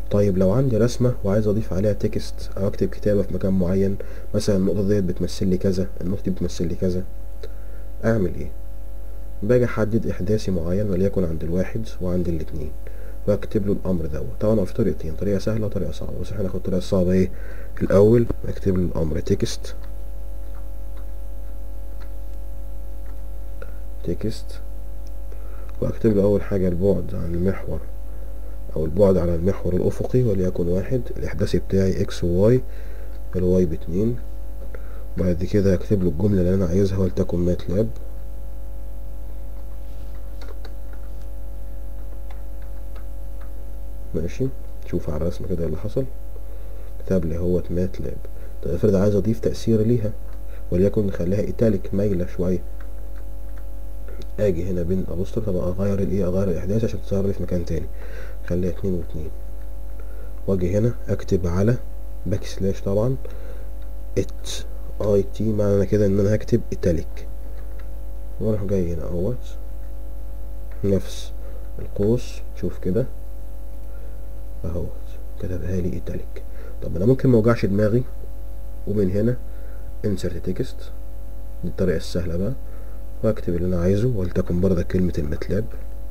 طيب لو عندي رسمة وعايز اضيف عليها تكست او اكتب كتابة في مكان معين مثلا النقطة ديت بتمثل لي كذا النقطة دي بتمثل لي كذا اعمل ايه باجي احدد احداثي معين وليكن عند الواحد وعند الاتنين واكتب له الامر دوت طبعا هو في طريقتين طريقة سهلة وطريقة صعبة بس احنا هناخد الطريقة الصعبة ايه الاول اكتب له الامر تكست تكست واكتب له اول حاجة البعد عن المحور او البعد على المحور الافقي وليكن واحد الاحداثي بتاعي اكس وواي الواي باتنين بعد كده اكتب له الجملة اللي انا عايزها ولتكن ماتلاب ماشي شوف على الرسم كده اللي حصل كتب لي اهوت ماتلاب طب افرض عايز اضيف تأثير ليها وليكن نخليها ايتاليك مايلة شوية اجي هنا بين ابوستر طب اغير الايه اغير الاحداث عشان تظهر لي في مكان تاني خليها اتنين واتنين واجي هنا اكتب على باك سلاش طبعا ات اي تي معنى كده ان انا هكتب ايتاليك واروح جاي هنا اهوت نفس القوس شوف كده اهوت كتبها لي ايتاليك طب انا ممكن موجعش دماغي ومن هنا insert text دي الطريقة السهلة بقى واكتب اللي انا عايزه ولتكن برضه كلمة الماتلاب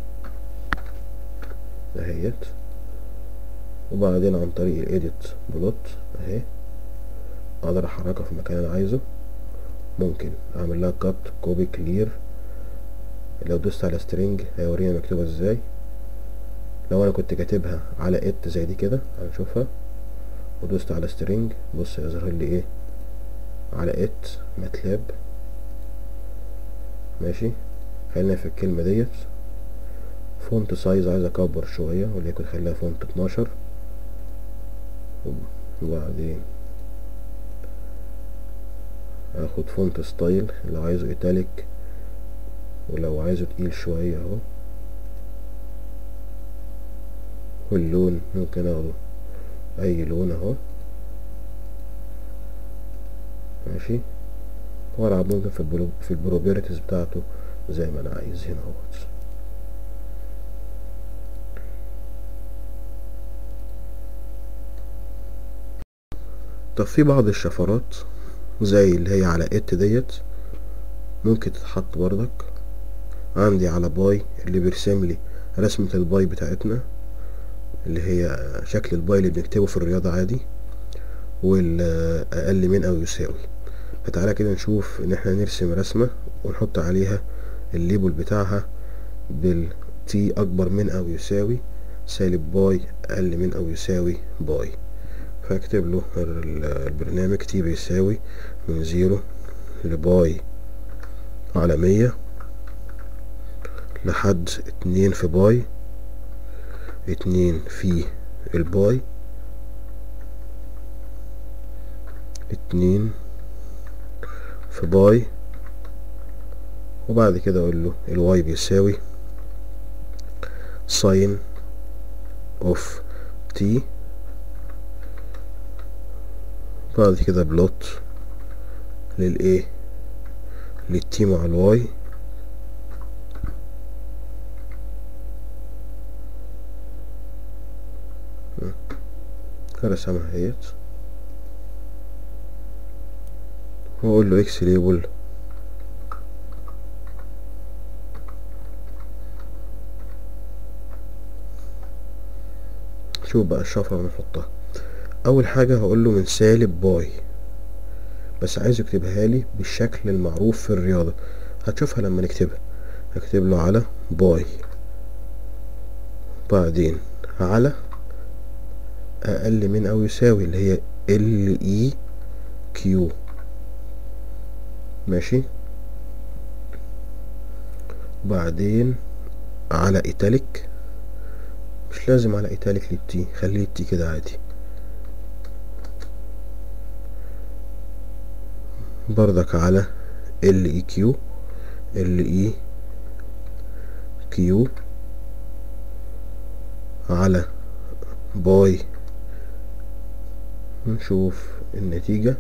اهيت وبعدين عن طريق الايديت بلوت اهي اقدر احركها في المكان اللي انا عايزه ممكن اعمل لها كات كوبي كلير لو دوست على سترينج هيورينا مكتوبة ازاي لو انا كنت كاتبها على ات زي دي كده هنشوفها ودوست على سترينج بص يظهر لي ايه على ات ماتلاب ماشي خلينا في الكلمة ديت فونت سايز عايز اكبر شوية وليكن خليها فونت اتناشر وبعدين اخد فونت ستايل لو عايزه ايتاليك ولو عايزه تقيل شوية اهو واللون ممكن اخده اي لون اهو ماشي والعب ممكن في البرو في البروبرتيز بتاعته زي ما انا عايز هنا اهوت طب في بعض الشفرات زي اللي هي على ات ديت ممكن تتحط بردك عندي على باي اللي بيرسم لي رسمة الباي بتاعتنا اللي هي شكل الباي اللي بنكتبه في الرياضة عادي والأقل من أو يساوي فتعالى كده نشوف إن احنا نرسم رسمة ونحط عليها الليبل بتاعها بالتي أكبر من أو يساوي سالب باي أقل من أو يساوي باي فاكتب له البرنامج تي بيساوي من زيرو لباي على مية لحد اتنين في باي اتنين في الباي اتنين في باي وبعد كده اقول له الواي بيساوي ساين اوف تي بعد كده بلوت للايه للتي مع الواي رسمها اهيت واقول له اكس ليبل شوف بقى الشفرة ونحطها اول حاجة هقول له من سالب باي بس عايز يكتبها لي بالشكل المعروف في الرياضة هتشوفها لما نكتبها هكتب له على باي بعدين على اقل من او يساوي اللي هي ال اي كيو ماشي بعدين على ايتاليك مش لازم على ايتاليك للتي خليه التي كده عادي برضك على ال اي كيو ال اي كيو على باي نشوف النتيجة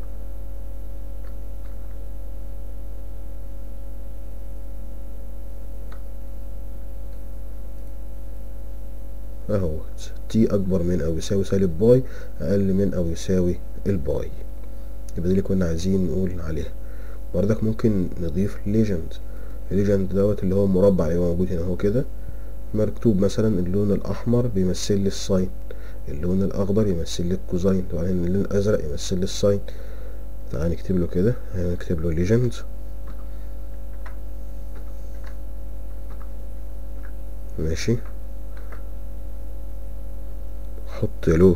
اهوت تي اكبر من او يساوي سالب باي اقل من او يساوي الباي يبقى دي اللي كنا عايزين نقول عليها بردك ممكن نضيف ليجند الليجند دوت اللي هو مربع اللي هو موجود هنا اهو كده مكتوب مثلا اللون الاحمر بيمثل لي الساين اللون الاخضر يمثل لي الكوزاين وبعدين اللون الازرق يمثل لي الساين تعال نكتب له كده هنكتب له ليجند ماشي حط له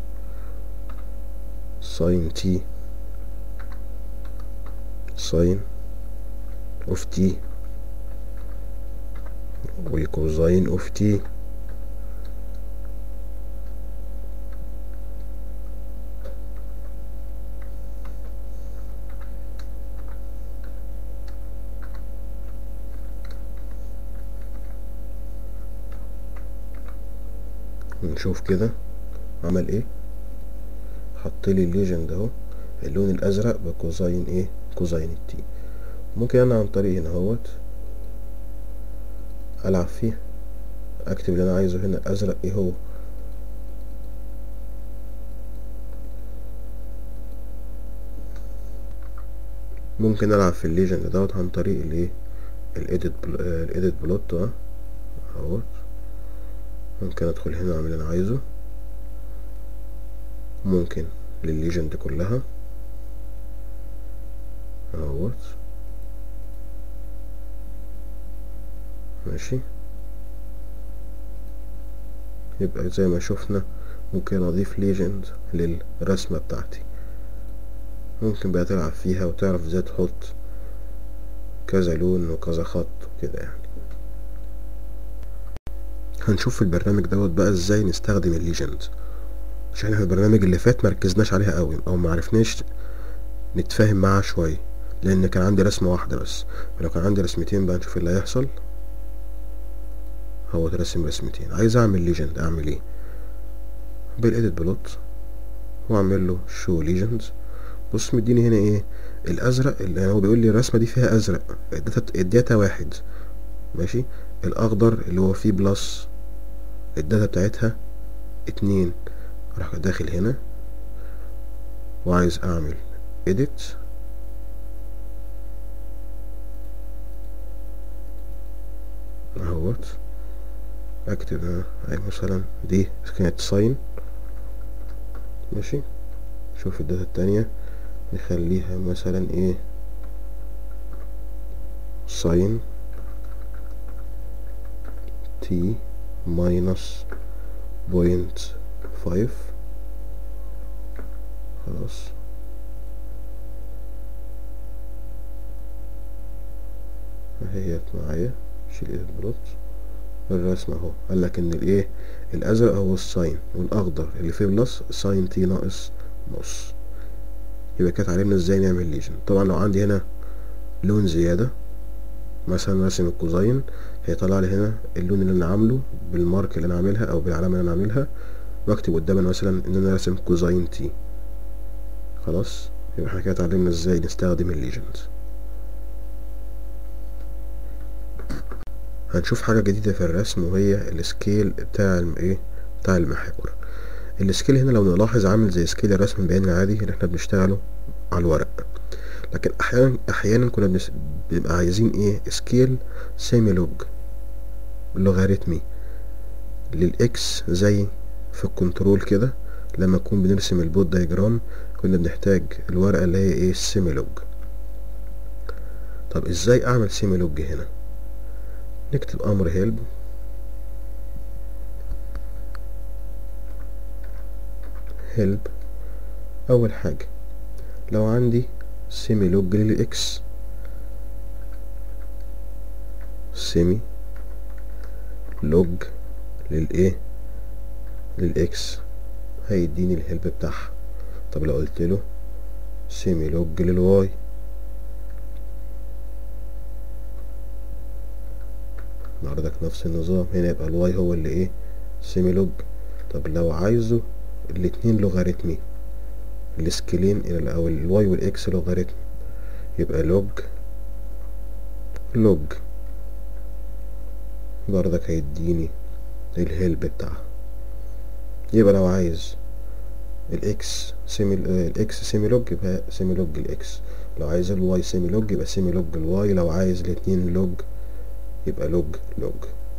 ساين تي ساين اوف تي وكوزاين اوف تي نشوف كده عمل ايه حط لي الليجند اهو اللون الازرق بكوزاين ايه كوزاين التي ممكن انا عن طريق هنا اهوت العب فيه اكتب اللي انا عايزه هنا الازرق ايه هو ممكن العب في الليجند دوت عن طريق الايه الايديت الايديت بلوت اه اهوت ممكن ادخل هنا اعمل اللي انا عايزه ممكن للليجند كلها اهوت ماشي يبقى زي ما شفنا ممكن اضيف ليجند للرسمة بتاعتي ممكن بقى تلعب فيها وتعرف ازاي تحط كذا لون وكذا خط وكده يعني هنشوف في البرنامج دوت بقى ازاي نستخدم الليجند عشان احنا البرنامج اللي فات مركزناش عليها قوي او معرفناش نتفاهم معاها شوية لان كان عندي رسمة واحدة بس لو كان عندي رسمتين بقى نشوف اللي هيحصل هو رسم رسمتين عايز اعمل ليجند اعمل ايه بالايديت بلوت واعمل له شو ليجند بص مديني هنا ايه الازرق اللي هو بيقول لي الرسمه دي فيها ازرق الداتا الداتا واحد ماشي الاخضر اللي هو فيه بلس الداتا بتاعتها اتنين اروح داخل هنا وعايز اعمل edit اهوت اكتب هنا اي مثلا دي كانت ساين ماشي شوف الداتا التانية نخليها مثلا ايه ساين تي ماينس بوينت فايف خلاص اهيت معايا شيل ايديت بلوت الرسم اهو قال لك ان الايه الازرق هو الساين والاخضر اللي فيه بلس ساين تي ناقص نص يبقى كانت علمنا ازاي نعمل ليجن طبعا لو عندي هنا لون زياده مثلا راسم الكوزاين هيطلع لي هنا اللون اللي انا عامله بالمارك اللي انا عاملها او بالعلامه اللي انا عاملها واكتب قدامنا مثلا ان انا راسم كوزاين تي خلاص يبقى احنا كده اتعلمنا ازاي نستخدم الليجند هنشوف حاجة جديدة في الرسم وهي السكيل بتاع ايه بتاع المحاور السكيل هنا لو نلاحظ عامل زي سكيل الرسم البياني العادي اللي احنا بنشتغله على الورق لكن احيانا احيانا كنا بنس... بنبقى عايزين ايه سكيل سيمي لوج لوغاريتمي للاكس زي في الكنترول كده لما نكون بنرسم البوت دايجرام كنا بنحتاج الورقة اللي هي ايه السيمي لوج طب ازاي اعمل سيمي لوج هنا نكتب امر هيلب هيلب اول حاجة لو عندي سيمي لوج للاكس سيمي لوج للايه للاكس هيديني الهيلب بتاعها طب لو قلت له سيمي لوج للواي بردك نفس النظام هنا يبقى الواي هو اللي ايه سيمي لوج طب لو عايزه الاتنين لوغاريتمي السكيلين او الواي والاكس لوغاريتم يبقى لوج لوج بردك هيديني الهيلب بتاعها يبقى لو عايز الاكس سيمي الاكس سيمي لوج يبقى سيمي لوج الاكس لو عايز الواي سيمي لوج يبقى سيمي لوج الواي لو عايز الاتنين لوج يبقى لوج لوج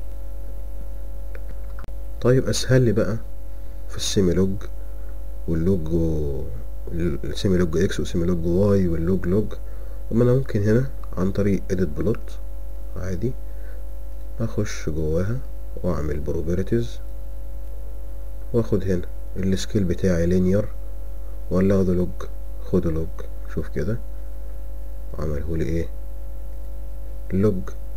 طيب اسهل لي بقى في السيمي لوج واللوج و... السيمي لوج اكس والسيمي لوج واي واللوج لوج اما انا ممكن هنا عن طريق edit بلوت عادي اخش جواها واعمل بروبرتيز واخد هنا السكيل بتاعي لينير ولا اخده لوج خده لوج شوف كده عمله لي ايه لوج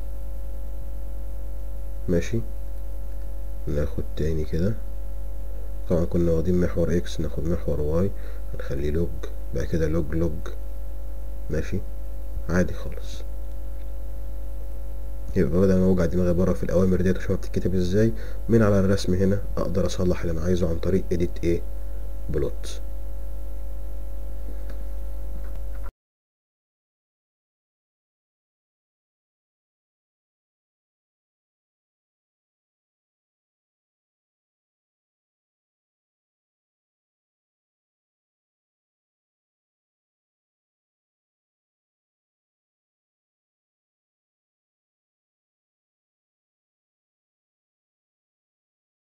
ماشي ناخد تاني كده طبعا كنا واخدين محور اكس ناخد محور واي هنخليه لوج بعد كده لوج لوج ماشي عادي خالص يبقى بدل ما اوجع دماغي بره في الاوامر ديت اشوفها بتتكتب ازاي من على الرسم هنا اقدر اصلح اللي انا عايزه عن طريق edit ايه بلوت